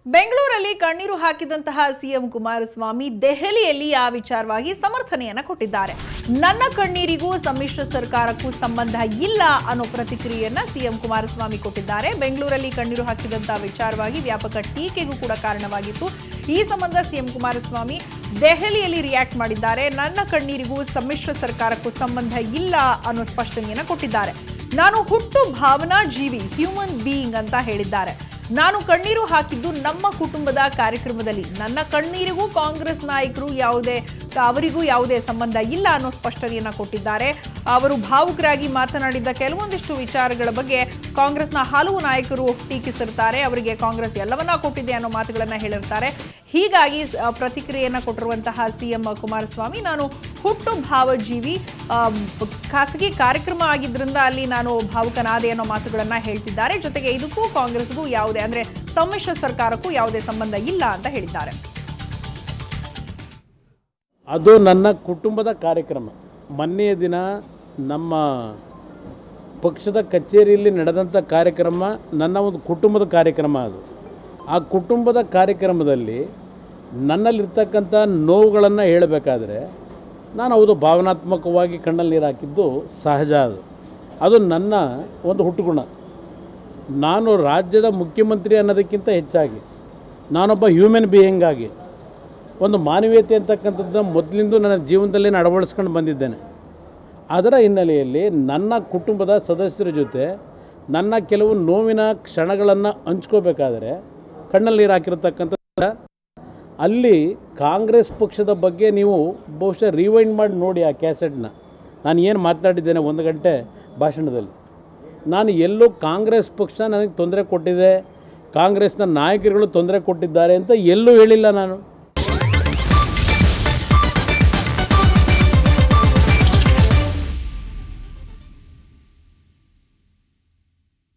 ಬೆಂಗಳೂರಲ್ಲಿ ಕಣ್ಣೀರು ಹಾಕಿದಂತಹ ಸಿಎಂ ಕುಮಾರಸ್ವಾಮಿ ದೆಹಲಿಯಲ್ಲಿ ಆ ವಿಚಾರವಾಗಿ ಸಮರ್ಥನೆಯನ್ನ ಕೊಟ್ಟಿದ್ದಾರೆ ನನ್ನ ಕಣ್ಣೀರಿಗೂ ಸಮ್ಮಿಶ್ರ ಸರ್ಕಾರಕ್ಕೂ ಸಂಬಂಧ ಇಲ್ಲ ಅನ್ನೋ ಪ್ರತಿಕ್ರಿಯೆಯನ್ನ ಸಿಎಂ ಕುಮಾರಸ್ವಾಮಿ ಕೊಟ್ಟಿದ್ದಾರೆ ಬೆಂಗಳೂರಲ್ಲಿ ಕಣ್ಣೀರು ಹಾಕಿದಂತಹ ವಿಚಾರವಾಗಿ ವ್ಯಾಪಕ ಟೀಕೆಗೂ ಕೂಡ ಕಾರಣವಾಗಿತ್ತು ಈ ಸಂಬಂಧ ಸಿಎಂ ಕುಮಾರಸ್ವಾಮಿ ದೆಹಲಿಯಲ್ಲಿ ರಿಯಾಕ್ಟ್ ಮಾಡಿದ್ದಾರೆ ನನ್ನ ಕಣ್ಣೀರಿಗೂ ಸಮ್ಮಿಶ್ರ ಸರ್ಕಾರಕ್ಕೂ ಸಂಬಂಧ ಇಲ್ಲ ಅನ್ನೋ ಸ್ಪಷ್ಟನೆಯನ್ನ ಕೊಟ್ಟಿದ್ದಾರೆ ನಾನು ಹುಟ್ಟು ಭಾವನಾ ಜೀವಿ ಹ್ಯೂಮನ್ ಬೀಯಿಂಗ್ ಅಂತ ಹೇಳಿದ್ದಾರೆ ನಾನು ಕಣ್ಣೀರು ಹಾಕಿದ್ದು ನಮ್ಮ ಕುಟುಂಬದ ಕಾರ್ಯಕ್ರಮದಲ್ಲಿ ನನ್ನ ಕಣ್ಣೀರಿಗೂ ಕಾಂಗ್ರೆಸ್ ನಾಯಕರು ಯಾವುದೇ ಅವರಿಗೂ ಯಾವುದೇ ಸಂಬಂಧ ಇಲ್ಲ ಅನ್ನೋ ಸ್ಪಷ್ಟನೆಯನ್ನ ಕೊಟ್ಟಿದ್ದಾರೆ ಅವರು ಭಾವುಕರಾಗಿ ಮಾತನಾಡಿದ ಕೆಲವೊಂದಿಷ್ಟು ವಿಚಾರಗಳ ಬಗ್ಗೆ ಕಾಂಗ್ರೆಸ್ನ ಹಲವು ನಾಯಕರು ಟೀಕಿಸಿರ್ತಾರೆ ಅವರಿಗೆ ಕಾಂಗ್ರೆಸ್ ಎಲ್ಲವನ್ನ ಕೊಟ್ಟಿದೆ ಅನ್ನೋ ಮಾತುಗಳನ್ನ ಹೇಳಿರ್ತಾರೆ ಹೀಗಾಗಿ ಸ- ಪ್ರತಿಕ್ರಿಯೆಯನ್ನ ಕೊಟ್ಟಿರುವಂತಹ ಸಿಎಂ ಕುಮಾರಸ್ವಾಮಿ ನಾನು ಹುಟ್ಟು ಭಾವಜೀವಿ ಆ, ಖಾಸಗಿ ಕಾರ್ಯಕ್ರಮ ಆಗಿದ್ರಿಂದ ಅಲ್ಲಿ ನಾನು ಭಾವುಕನಾದೆ ಅನ್ನೋ ಮಾತುಗಳನ್ನ ಹೇಳ್ತಿದ್ದಾರೆ ಜೊತೆಗೆ ಇದಕ್ಕೂ ಕಾಂಗ್ರೆಸ್ಗೂ ಯಾವುದೇ ಅಂದ್ರೆ ಸಮ್ಮಿಶ್ರ ಸರ್ಕಾರಕ್ಕೂ ಯಾವುದೇ ಸಂಬಂಧ ಇಲ್ಲ ಅಂತ ಹೇಳಿದ್ದಾರೆ ಅದು ನನ್ನ ಕುಟುಂಬದ ಕಾರ್ಯಕ್ರಮ ಮೊನ್ನೆಯ ದಿನ ನಮ್ಮ ಪಕ್ಷದ ಕಚೇರಿಯಲ್ಲಿ ನಡೆದಂಥ ಕಾರ್ಯಕ್ರಮ ನನ್ನ ಒಂದು ಕುಟುಂಬದ ಕಾರ್ಯಕ್ರಮ ಅದು ಆ ಕುಟುಂಬದ ಕಾರ್ಯಕ್ರಮದಲ್ಲಿ ನನ್ನಲ್ಲಿರ್ತಕ್ಕಂಥ ನೋವುಗಳನ್ನು ಹೇಳಬೇಕಾದ್ರೆ ನಾನು ಹೌದು ಭಾವನಾತ್ಮಕವಾಗಿ ಕಣ್ಣಲ್ಲಿ ನೀರು ಹಾಕಿದ್ದು ಸಹಜ ಅದು ಅದು ನನ್ನ ಒಂದು ಹುಟ್ಟುಗುಣ ನಾನು ರಾಜ್ಯದ ಮುಖ್ಯಮಂತ್ರಿ ಅನ್ನೋದಕ್ಕಿಂತ ಹೆಚ್ಚಾಗಿ ನಾನೊಬ್ಬ ಹ್ಯೂಮನ್ ಬೀಯಿಂಗ್ ಆಗಿ ಒಂದು ಮಾನವೀಯತೆ ಅಂತಕ್ಕಂಥದ್ದು ಮೊದಲಿಂದ ನನ್ನ ಜೀವನದಲ್ಲಿ ನಾನು ಅಳವಡಿಸ್ಕೊಂಡು ಬಂದಿದ್ದೇನೆ ಅದರ ಹಿನ್ನೆಲೆಯಲ್ಲಿ ನನ್ನ ಕುಟುಂಬದ ಸದಸ್ಯರ ಜೊತೆ ನನ್ನ ಕೆಲವು ನೋವಿನ ಕ್ಷಣಗಳನ್ನು ಹಂಚ್ಕೋಬೇಕಾದ್ರೆ ಕಣ್ಣಲ್ಲಿ ನೀರು ಹಾಕಿರತಕ್ಕಂಥ ಅಲ್ಲಿ ಕಾಂಗ್ರೆಸ್ ಪಕ್ಷದ ಬಗ್ಗೆ ನೀವು ಬಹುಶಃ ರಿವೈಂಡ್ ಮಾಡಿ ನೋಡಿ ಆ ಕ್ಯಾಸೆಟ್ನ ನಾನು ಏನು ಮಾತನಾಡಿದ್ದೇನೆ ಒಂದು ಗಂಟೆ ಭಾಷಣದಲ್ಲಿ ನಾನು ಎಲ್ಲೂ ಕಾಂಗ್ರೆಸ್ ಪಕ್ಷ ನನಗೆ ತೊಂದರೆ ಕೊಟ್ಟಿದೆ ಕಾಂಗ್ರೆಸ್ನ ನಾಯಕರುಗಳು ತೊಂದರೆ ಕೊಟ್ಟಿದ್ದಾರೆ ಅಂತ ಎಲ್ಲೂ ಹೇಳಿಲ್ಲ ನಾನು